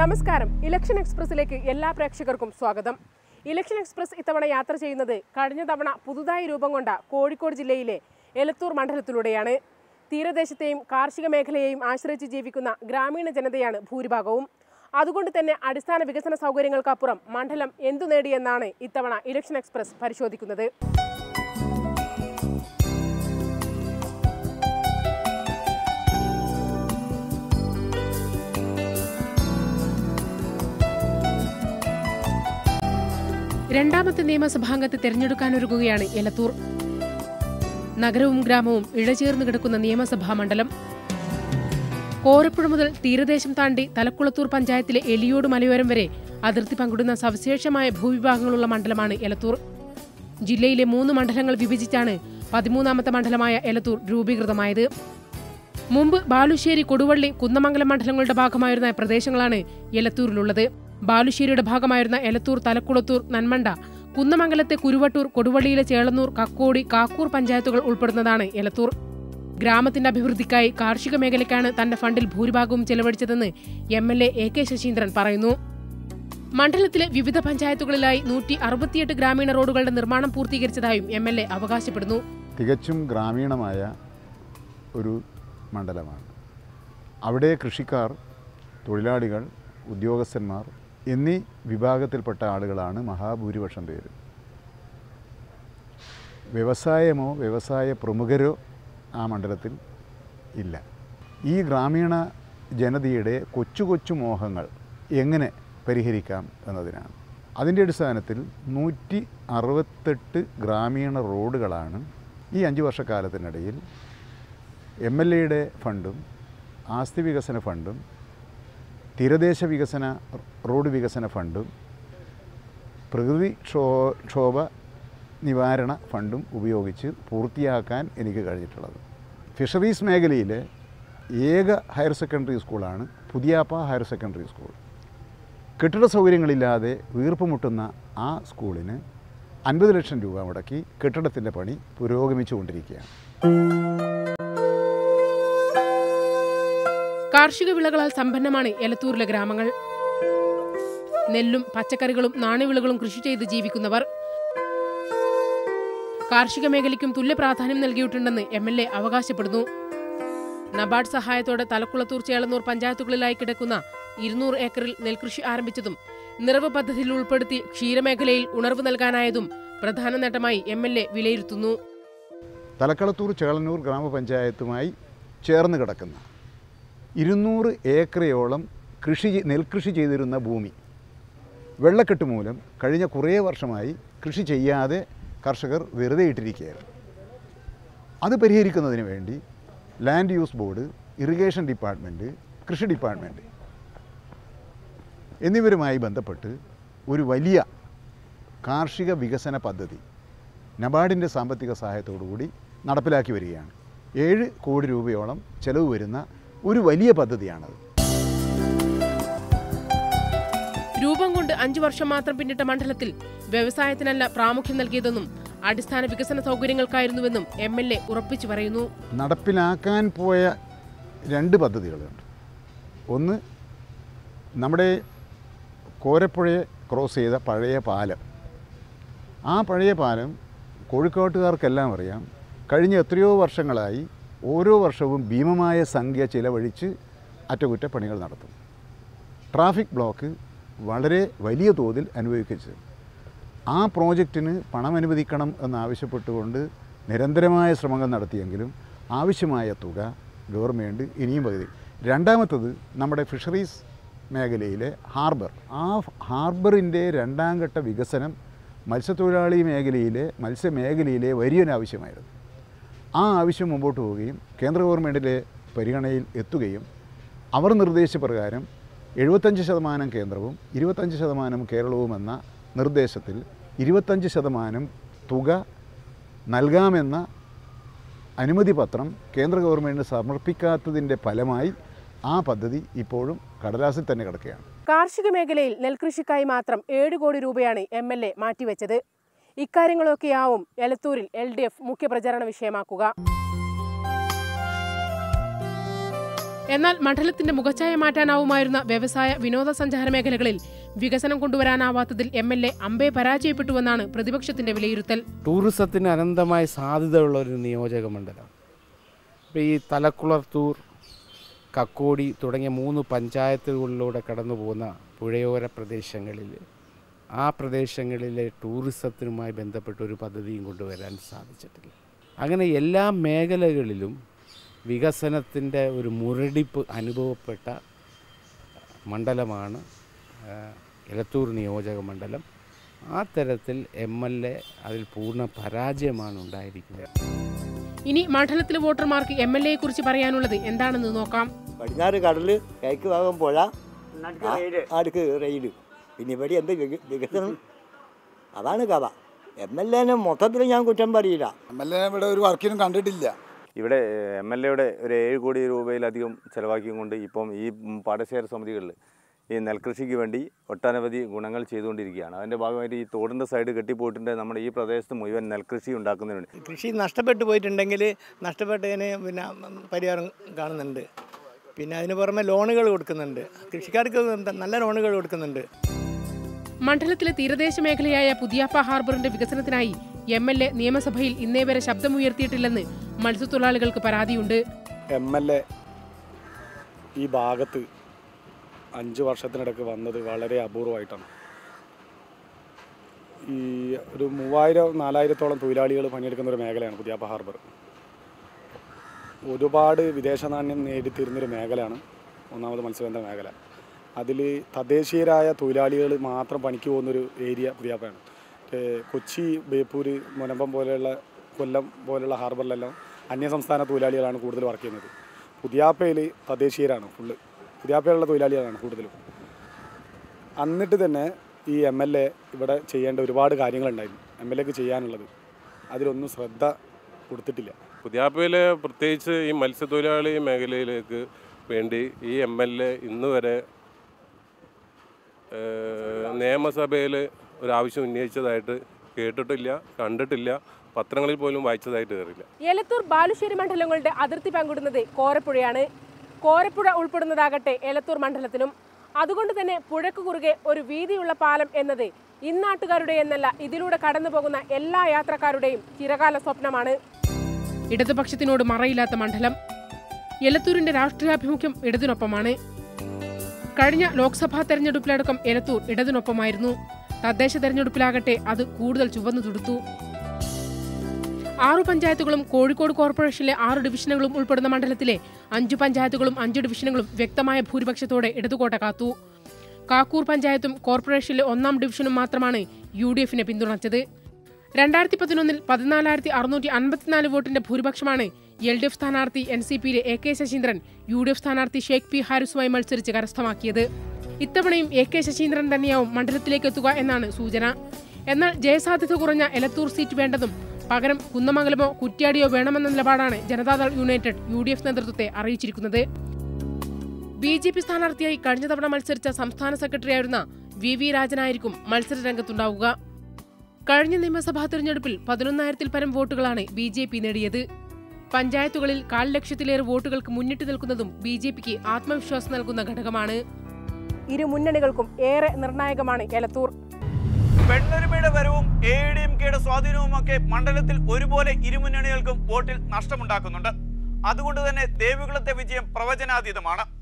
നമസ്കാരം ഇലക്ഷൻ എക്സ്പ്രസിലേക്ക് എല്ലാ പ്രേക്ഷകർക്കും സ്വാഗതം ഇലക്ഷൻ എക്സ്പ്രസ് ഇത്തവണ യാത്ര ചെയ്യുന്നത് കഴിഞ്ഞ തവണ പുതുതായി രൂപം കൊണ്ട കോഴിക്കോട് ജില്ലയിലെ എലത്തൂർ മണ്ഡലത്തിലൂടെയാണ് തീരദേശത്തെയും കാർഷിക മേഖലയെയും ആശ്രയിച്ച് ജീവിക്കുന്ന ഗ്രാമീണ ജനതയാണ് ഭൂരിഭാഗവും അതുകൊണ്ട് തന്നെ അടിസ്ഥാന വികസന സൗകര്യങ്ങൾക്കപ്പുറം മണ്ഡലം എന്തു നേടിയെന്നാണ് ഇത്തവണ ഇലക്ഷൻ എക്സ്പ്രസ് പരിശോധിക്കുന്നത് രണ്ടാമത്തെ നിയമസഭാംഗത്തെ തെരഞ്ഞെടുക്കാനൊരുങ്ങുകയാണ് എലത്തൂർ നഗരവും ഗ്രാമവും ഇഴചേർന്ന് കിടക്കുന്ന നിയമസഭാ മണ്ഡലം കോരപ്പുഴ മുതൽ തീരദേശം താണ്ടി തലക്കുളത്തൂർ പഞ്ചായത്തിലെ എലിയോട് മലയോരം വരെ അതിർത്തി പങ്കിടുന്ന സവിശേഷമായ ഭൂവിഭാഗങ്ങളുള്ള മണ്ഡലമാണ് എലത്തൂർ ജില്ലയിലെ മൂന്ന് മണ്ഡലങ്ങൾ വിഭജിച്ചാണ് പതിമൂന്നാമത്തെ മണ്ഡലമായ എലത്തൂർ രൂപീകൃതമായത് മുമ്പ് ബാലുശ്ശേരി കൊടുവള്ളി കുന്നമംഗലം മണ്ഡലങ്ങളുടെ ഭാഗമായിരുന്ന പ്രദേശങ്ങളാണ് എലത്തൂരിലുള്ളത് ബാലുശ്ശേരിയുടെ ഭാഗമായിരുന്ന എലത്തൂർ തലക്കുളത്തൂർ നന്മണ്ട കുന്നമംഗലത്തെ കുരുവട്ടൂർ കൊടുവള്ളിയിലെ ചേളന്നൂർ കക്കോടി കാക്കൂർ പഞ്ചായത്തുകൾ ഉൾപ്പെടുന്നതാണ് എലത്തൂർ ഗ്രാമത്തിന്റെ അഭിവൃദ്ധിക്കായി കാർഷിക മേഖലയ്ക്കാണ് തന്റെ ഫണ്ടിൽ ഭൂരിഭാഗവും ചെലവഴിച്ചതെന്ന് M L A A K Saseendran പറയുന്നു മണ്ഡലത്തിലെ വിവിധ പഞ്ചായത്തുകളിലായി നൂറ്റി അറുപത്തിയെട്ട് ഗ്രാമീണ റോഡുകളുടെ നിർമ്മാണം പൂർത്തീകരിച്ചതായും എം എൽ എ അവകാശപ്പെടുന്നു തികച്ചും ഗ്രാമീണമായ ഒരു മണ്ഡലമാണ് അവിടെ കൃഷിക്കാർ തൊഴിലാളികൾ ഉദ്യോഗസ്ഥന്മാർ എന്നീ വിഭാഗത്തിൽപ്പെട്ട ആളുകളാണ് മഹാഭൂരിപക്ഷം പേര് വ്യവസായമോ വ്യവസായ പ്രമുഖരോ ആ മണ്ഡലത്തിൽ ഇല്ല ഈ ഗ്രാമീണ ജനതയുടെ കൊച്ചു കൊച്ചു മോഹങ്ങൾ എങ്ങനെ പരിഹരിക്കാം എന്നതിനാണ് അതിൻ്റെ അടിസ്ഥാനത്തിൽ നൂറ്റി അറുപത്തെട്ട് ഗ്രാമീണ റോഡുകളാണ് ഈ അഞ്ച് വർഷക്കാലത്തിനിടയിൽ എം എൽ എയുടെ ഫണ്ടും ആസ്തി വികസന ഫണ്ടും തീരദേശ വികസന റോഡ് വികസന ഫണ്ടും പ്രകൃതി ക്ഷോ ക്ഷോഭ നിവാരണ ഫണ്ടും ഉപയോഗിച്ച് പൂർത്തിയാക്കാൻ എനിക്ക് കഴിഞ്ഞിട്ടുള്ളത് ഫിഷറീസ് മേഖലയിലെ ഏക ഹയർ സെക്കൻഡറി സ്കൂളാണ് പുതിയാപ്പ ഹയർ സെക്കൻഡറി സ്കൂൾ കെട്ടിട സൗകര്യങ്ങളില്ലാതെ വീർപ്പുമുട്ടുന്ന ആ സ്കൂളിന് അൻപത് ലക്ഷം രൂപ മുടക്കി കെട്ടിടത്തിൻ്റെ പണി പുരോഗമിച്ചുകൊണ്ടിരിക്കുകയാണ് കാർഷിക വിളകളാൽ സമ്പന്നമാണ് എലത്തൂരിലെ ഗ്രാമങ്ങൾ നെല്ലും പച്ചക്കറികളും നാണ്യവിളകളും കൃഷി ചെയ്ത് ജീവിക്കുന്നവർ കാർഷിക മേഖലയ്ക്കും തുല്യ പ്രാധാന്യം നൽകിയിട്ടുണ്ടെന്ന് എം എൽ എ അവകാശപ്പെടുന്നു നബാർഡ് സഹായത്തോടെ തലക്കുളത്തൂർ ചേളന്നൂർ പഞ്ചായത്തുകളിലായി കിടക്കുന്ന ഇരുന്നൂറ് ഏക്കറിൽ നെൽകൃഷി ആരംഭിച്ചതും നിറവ് പദ്ധതിയിൽ ഉൾപ്പെടുത്തി ക്ഷീരമേഖലയിൽ ഉണർവ് നൽകാനായതും പ്രധാന നേട്ടമായി എം എൽ എ വിലയിരുത്തുന്നു തലക്കളത്തൂർ ചേളന്നൂർ ഗ്രാമപഞ്ചായത്തുമായി ചേർന്ന് കിടക്കുന്ന ഇരുന്നൂറ് ഏക്കറയോളം കൃഷി ചെയ്- നെൽകൃഷി ചെയ്തിരുന്ന ഭൂമി വെള്ളക്കെട്ട് മൂലം കഴിഞ്ഞ കുറേ വർഷമായി കൃഷി ചെയ്യാതെ കർഷകർ വെറുതെ ഇട്ടിരിക്കുകയായിരുന്നു അത് പരിഹരിക്കുന്നതിന് വേണ്ടി land use board irrigation department കൃഷി ഡിപ്പാർട്ട്മെൻറ്റ് എന്നിവരുമായി ബന്ധപ്പെട്ട് ഒരു വലിയ കാർഷിക വികസന പദ്ധതി നബാർഡിൻ്റെ സാമ്പത്തിക സഹായത്തോടുകൂടി നടപ്പിലാക്കി വരികയാണ് ഏഴ് കോടി രൂപയോളം ചെലവ് വരുന്ന ഒരു വലിയ പദ്ധതിയാണത് രൂപം കൊണ്ട് അഞ്ചു വർഷം മാത്രം പിന്നിട്ട മണ്ഡലത്തിൽ വ്യവസായത്തിനല്ല പ്രാമുഖ്യം നൽകിയതെന്നും അടിസ്ഥാന വികസന സൗകര്യങ്ങൾക്കായിരുന്നുവെന്നും എം എൽ എ ഉറപ്പിച്ചു പറയുന്നു നടപ്പിലാക്കാൻ പോയ രണ്ട് പദ്ധതികളുണ്ട് ഒന്ന് നമ്മുടെ കോരപ്പുഴയെ ക്രോസ് ചെയ്ത പഴയ പാലം ആ പഴയ പാലം കോഴിക്കോട്ടുകാർക്കെല്ലാം അറിയാം കഴിഞ്ഞ എത്രയോ വർഷങ്ങളായി ഓരോ വർഷവും ഭീമമായ സംഖ്യ ചിലവഴിച്ച് അറ്റകുറ്റപ്പണികൾ നടത്തും ട്രാഫിക് ബ്ലോക്ക് വളരെ വലിയ തോതിൽ അനുഭവിപ്പിച്ചു ആ പ്രോജക്റ്റിന് പണം അനുവദിക്കണം എന്നാവശ്യപ്പെട്ടുകൊണ്ട് നിരന്തരമായ ശ്രമങ്ങൾ നടത്തിയെങ്കിലും ആവശ്യമായ തുക ഗവൺമെൻറ് ഇനിയും പകുതി രണ്ടാമത്തത് നമ്മുടെ ഫിഷറീസ് മേഖലയിലെ ഹാർബർ ആ ഹാർബറിൻ്റെ രണ്ടാം ഘട്ട വികസനം മത്സ്യത്തൊഴിലാളി മേഖലയിലെ മത്സ്യമേഖലയിലെ വലിയൊരു ആവശ്യമായിരുന്നു ആ ആവശ്യം മുമ്പോട്ട് പോവുകയും കേന്ദ്ര ഗവൺമെൻറ്റിലെ പരിഗണനയിൽ എത്തുകയും അവർ നിർദ്ദേശപ്രകാരം എഴുപത്തഞ്ച് ശതമാനം കേന്ദ്രവും ഇരുപത്തഞ്ച് ശതമാനം കേരളവും എന്ന നിർദ്ദേശത്തിൽ ഇരുപത്തഞ്ച് ശതമാനം തുക നൽകാമെന്ന അനുമതി പത്രം കേന്ദ്ര ഗവൺമെൻറ്റിന് സമർപ്പിക്കാത്തതിൻ്റെ ഫലമായി ആ പദ്ധതി ഇപ്പോഴും കടലാസിൽ തന്നെ കിടക്കുകയാണ് കാർഷിക മേഖലയിൽ നെൽകൃഷിക്കായി മാത്രം ഏഴ് കോടി രൂപയാണ് എം എൽ എ മാറ്റിവെച്ചത് ഇക്കാര്യങ്ങളൊക്കെയാവും എലത്തൂരിൽ എൽ ഡി എഫ് മുഖ്യപ്രചരണ വിഷയമാക്കുക എന്നാൽ മണ്ഡലത്തിന്റെ മുഖച്ഛായ മാറ്റാനാവുമായിരുന്ന വ്യവസായ വിനോദസഞ്ചാര മേഖലകളിൽ വികസനം കൊണ്ടുവരാനാവാത്തതിൽ എം എൽ എ അമ്പെ പരാജയപ്പെട്ടുവെന്നാണ് പ്രതിപക്ഷത്തിന്റെ വിലയിരുത്തൽ ടൂറിസത്തിന് അനന്തമായ സാധ്യതയുള്ള ഒരു നിയോജക മണ്ഡലം ഇപ്പോൾ ഈ തലക്കുളത്തൂർ കക്കോടി തുടങ്ങിയ മൂന്ന് പഞ്ചായത്തുകളിലൂടെ കടന്നു പോകുന്ന പുഴയോര പ്രദേശങ്ങളിൽ ആ പ്രദേശങ്ങളിലെ ടൂറിസത്തിനുമായി ബന്ധപ്പെട്ട ഒരു പദ്ധതിയും കൊണ്ടുവരാൻ സാധിച്ചിട്ടില്ല അങ്ങനെ എല്ലാ മേഖലകളിലും വികസനത്തിൻ്റെ ഒരു മുരടിപ്പ് അനുഭവപ്പെട്ട മണ്ഡലമാണ് ആ, എലത്തൂർ നിയോജക മണ്ഡലം ആ തരത്തിൽ എം എൽ എ അതിൽ പൂർണ്ണ പരാജയമാണ് ഉണ്ടായിരിക്കുന്നത് ഇനി മണ്ഡലത്തിലെ വോട്ടർമാർക്ക് എം എൽ എയെ കുറിച്ച് പറയാനുള്ളത് എന്താണെന്ന് നോക്കാം പടിഞ്ഞാറ് കടല് കിഴക്ക് ഭാഗം പുഴ അടുക്ക് റെയില് പിന്നെ ഇവിടെ എന്ത് വിക- വികസനം അതാണ് കഥ എം എൽ എനെ മൊത്തത്തിൽ ഞാൻ കുറ്റം പറയില്ല എം എൽ എ ഇവിടെ ഒരു വർക്കിനും കണ്ടിട്ടില്ല ഇവിടെ എം എൽ എയുടെ ഒരു ഏഴ് കോടി രൂപയിലധികം ചെലവാക്കിക്കൊണ്ട് ഇപ്പം ഈ പാടശേഖര സമിതികളിൽ ഈ നെൽകൃഷിക്ക് വേണ്ടി ഒട്ടനവധി ഗുണങ്ങൾ ചെയ്തുകൊണ്ടിരിക്കുകയാണ് അതിൻ്റെ ഭാഗമായിട്ട് ഈ തോടിൻ്റെ സൈഡ് കെട്ടിപ്പോയിട്ടുണ്ട് നമ്മുടെ ഈ പ്രദേശത്ത് മുഴുവൻ നെൽകൃഷി ഉണ്ടാക്കുന്നതിന് വേണ്ടി കൃഷി നഷ്ടപ്പെട്ടു പോയിട്ടുണ്ടെങ്കിൽ നഷ്ടപ്പെട്ടതിന് പിന്നെ പരിഹാരം കാണുന്നുണ്ട് പിന്നെ അതിന് പുറമെ ലോണുകൾ കൊടുക്കുന്നുണ്ട് കൃഷിക്കാർക്ക് നല്ല ലോണുകൾ കൊടുക്കുന്നുണ്ട് മണ്ഡലത്തിലെ തീരദേശ മേഖലയായ പുതിയാപ്പ ഹാർബറിന്റെ വികസനത്തിനായി എം എൽ എ നിയമസഭയിൽ ഇന്നേ വരെ ശബ്ദമുയർത്തിയിട്ടില്ലെന്ന് മത്സ്യത്തൊഴിലാളികൾക്ക് പരാതിയുണ്ട് എം എൽ എ ഈ ഭാഗത്ത് അഞ്ച് വർഷത്തിനിടയ്ക്ക് വന്നത് വളരെ അപൂർവമായിട്ടാണ് ഈ ഒരു മൂവായിരം നാലായിരത്തോളം തൊഴിലാളികൾ പണിയെടുക്കുന്ന ഒരു മേഖലയാണ് പുതിയാപ്പ ഹാർബർ ഒരുപാട് വിദേശ നാണ്യം നേടിത്തരുന്നൊരു മേഖലയാണ് ഒന്നാമത് മത്സ്യബന്ധന മേഖല അതിൽ തദ്ദേശീയരായ തൊഴിലാളികൾ മാത്രം പണിക്ക് പോകുന്നൊരു ഏരിയ പുതിയാപ്പയാണ് ഏഹ് കൊച്ചി ബേപ്പൂര് മുനമ്പം പോലെയുള്ള കൊല്ലം പോലെയുള്ള ഹാർബറിലെല്ലാം അന്യസംസ്ഥാന തൊഴിലാളികളാണ് കൂടുതൽ വർക്ക് ചെയ്യുന്നത് പുതിയാപ്പയിൽ തദ്ദേശീയരാണ് ഫുള്ള് പുതിയാപ്പയിലുള്ള തൊഴിലാളികളാണ് കൂടുതലും എന്നിട്ട് തന്നെ ഈ എം എൽ എ ഇവിടെ ചെയ്യേണ്ട ഒരുപാട് കാര്യങ്ങളുണ്ടായിരുന്നു എം എൽ എക്ക് ചെയ്യാനുള്ളത് അതിലൊന്നും ശ്രദ്ധ കൊടുത്തിട്ടില്ല പുതിയാപ്പയിൽ പ്രത്യേകിച്ച് ഈ മത്സ്യത്തൊഴിലാളി മേഖലയിലേക്ക് വേണ്ടി ഈ എം എൽ എ ഇന്ന് വരെ നിയമസഭയിൽ ഒരു ആവശ്യം ഉന്നയിച്ചതായിട്ട് കേട്ടിട്ടില്ല കണ്ടിട്ടില്ല പത്രങ്ങളിൽ പോലും വായിച്ചതായിട്ട് കയറില്ല എലത്തൂർ ബാലുശ്ശേരി മണ്ഡലങ്ങളുടെ അതിർത്തി പങ്കിടുന്നത് കോരപ്പുഴയാണ് കോരപ്പുഴ ഉൾപ്പെടുന്നതാകട്ടെ എലത്തൂർ മണ്ഡലത്തിലും അതുകൊണ്ട് തന്നെ പുഴയ്ക്ക് കുറുകെ ഒരു വീതിയുള്ള പാലം എന്നത് ഇന്നാട്ടുകാരുടെ എന്നല്ല ഇതിലൂടെ കടന്നു പോകുന്ന എല്ലാ യാത്രക്കാരുടെയും ചിരകാല സ്വപ്നമാണ് ഇടതുപക്ഷത്തിനോട് മറയില്ലാത്ത മണ്ഡലം എലത്തൂരിന്റെ രാഷ്ട്രീയാഭിമുഖ്യം ഇടതിനൊപ്പമാണ് കഴിഞ്ഞ ലോക്സഭാ തെരഞ്ഞെടുപ്പിലടക്കം എലത്തൂർ ഇടതിനൊപ്പമായിരുന്നു തദ്ദേശ തെരഞ്ഞെടുപ്പിലാകട്ടെ അത് കൂടുതൽ ചുവന്നു തുടുത്തു ആറു പഞ്ചായത്തുകളും കോഴിക്കോട് കോർപ്പറേഷനിലെ ആറ് ഡിവിഷനുകളും ഉൾപ്പെടുന്ന മണ്ഡലത്തിലെ അഞ്ചു പഞ്ചായത്തുകളും അഞ്ച് ഡിവിഷനുകളും വ്യക്തമായ ഭൂരിപക്ഷത്തോടെ ഇടതുകോട്ട കാത്തു കാക്കൂർ പഞ്ചായത്തും കോർപ്പറേഷനിലെ ഒന്നാം ഡിവിഷനും മാത്രമാണ് യു ഡി എഫിനെ പിന്തുണച്ചത് രണ്ടായിരത്തി പതിനൊന്നിൽ പതിനാലായിരത്തി അറുന്നൂറ്റി അൻപത്തിനാല് വോട്ടിന്റെ ഭൂരിപക്ഷമാണ് എൽ ഡി എഫ് സ്ഥാനാർത്ഥി എൻ സി പിയിലെ A K Saseendran U D F സ്ഥാനാർത്ഥി ഷേഖ് പി ഹാരിസുമായി മത്സരിച്ച് കരസ്ഥമാക്കിയത് ഇത്തവണയും എ കെ ശശീന്ദ്രൻ തന്നെയാവും മണ്ഡലത്തിലേക്ക് എത്തുക എന്നാണ് സൂചന എന്നാൽ ജയസാധ്യത കുറഞ്ഞ എലത്തൂർ സീറ്റ് വേണ്ടതും പകരം കുന്നമംഗലമോ കുറ്റ്യാടിയോ വേണമെന്ന നിലപാടാണ് Janata Dal United U D F നേതൃത്വത്തെ അറിയിച്ചിരിക്കുന്നത് ബി ജെ പി സ്ഥാനാർത്ഥിയായി കഴിഞ്ഞ തവണ മത്സരിച്ച സംസ്ഥാന സെക്രട്ടറിയായിരുന്ന വി വി രാജനായിരിക്കും മത്സര രംഗത്തുണ്ടാവുക കഴിഞ്ഞ നിയമസഭാ തെരഞ്ഞെടുപ്പിൽ പതിനൊന്നായിരത്തിൽ പരം വോട്ടുകളാണ് ബി ജെ പി നേടിയത് പഞ്ചായത്തുകളിൽ കാൽ ലക്ഷത്തിലേറെ വോട്ടുകൾക്ക് മുന്നിട്ട് നിൽക്കുന്നതും ബി ജെ പിക്ക് ആത്മവിശ്വാസം നൽകുന്ന ഘടകമാണ് ഇരു മുന്നണികൾക്കും ഏറെ നിർണായകമാണ് എലത്തൂർ പെണ്ണൊരുമയുടെ വരവും എ ഡി എം കെയുടെ സ്വാധീനവും ഒക്കെ മണ്ഡലത്തിൽ ഒരുപോലെ ഇരുമുന്നണികൾക്കും വോട്ടിൽ നഷ്ടമുണ്ടാക്കുന്നുണ്ട് അതുകൊണ്ട് തന്നെ ദേവികുളത്തെ വിജയം പ്രവചനാതീതമാണ്